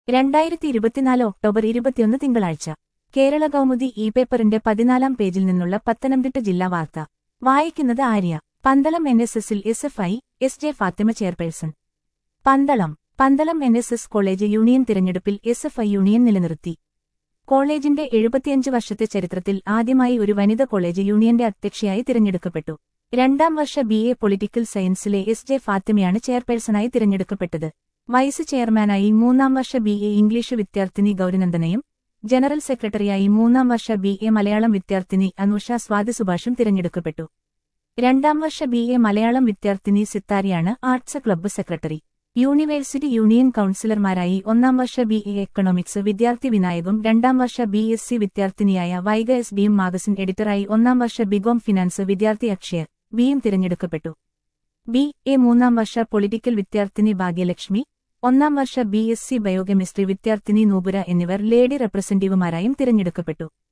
രണ്ടായിരത്തി ഇരുപത്തിനാല് ഒക്ടോബർ ഇരുപത്തിയൊന്ന് തിങ്കളാഴ്ച കേരള കൗമുദി ഇ പേപ്പറിന്റെ പതിനാലാം പേജിൽ നിന്നുള്ള പത്തനംതിട്ട ജില്ലാ വാർത്ത വായിക്കുന്നത് ആര്യ പന്തളം എൻ എസ് എസിൽ S F I S J Fathima chairperson Pandalam Pandalam N S S college union തിരഞ്ഞെടുപ്പിൽ എസ് എഫ് ഐ യൂണിയൻ നിലനിർത്തി കോളേജിന്റെ എഴുപത്തിയഞ്ച് വർഷത്തെ ചരിത്രത്തിൽ ആദ്യമായി ഒരു വനിത കോളേജ് യൂണിയന്റെ അധ്യക്ഷയായി തിരഞ്ഞെടുക്കപ്പെട്ടു രണ്ടാം വർഷ ബി എ പൊളിറ്റിക്കൽ സയൻസിലെ എസ് ജെ ഫാത്തിമയാണ് ചെയർപേഴ്സണായി തിരഞ്ഞെടുക്കപ്പെട്ടത് വൈസ് ചെയർമാനായി മൂന്നാം വർഷ ബി എ ഇംഗ്ലീഷ് വിദ്യാർത്ഥിനി ഗൗരിനന്ദനയും ജനറൽ സെക്രട്ടറിയായി മൂന്നാം വർഷ ബി എ മലയാളം വിദ്യാർത്ഥിനി അനുഷ സ്വാതി സുഭാഷും തിരഞ്ഞെടുക്കപ്പെട്ടു രണ്ടാം വർഷ ബി എ മലയാളം വിദ്യാർത്ഥിനി സിത്താരിയാണ് arts club secretary university union കൌൺസിലർമാരായി ഒന്നാം വർഷ ബി എ എക്കണോമിക്സ് വിദ്യാർത്ഥി വിനായകും രണ്ടാം വർഷ ബി എസ് സി വിദ്യാർത്ഥിനിയായ വൈഗ എസ് ബിയും മാഗസിൻ എഡിറ്ററായി ഒന്നാം വർഷ ബികോം ഫിനാൻസ് വിദ്യാർത്ഥി അക്ഷയർ ബിയും തിരഞ്ഞെടുക്കപ്പെട്ടു ബി എ മൂന്നാം വർഷ പൊളിറ്റിക്കൽ വിദ്യാർത്ഥിനി ഭാഗ്യലക്ഷ്മി ഒന്നാം വർഷ ബി എസ് സി ബയോകെമിസ്ട്രി വിദ്യാർത്ഥിനി നൂപുര എന്നിവർ ലേഡി റെപ്രസെന്റേറ്റീവുമാരായും തിരഞ്ഞെടുക്കപ്പെട്ടു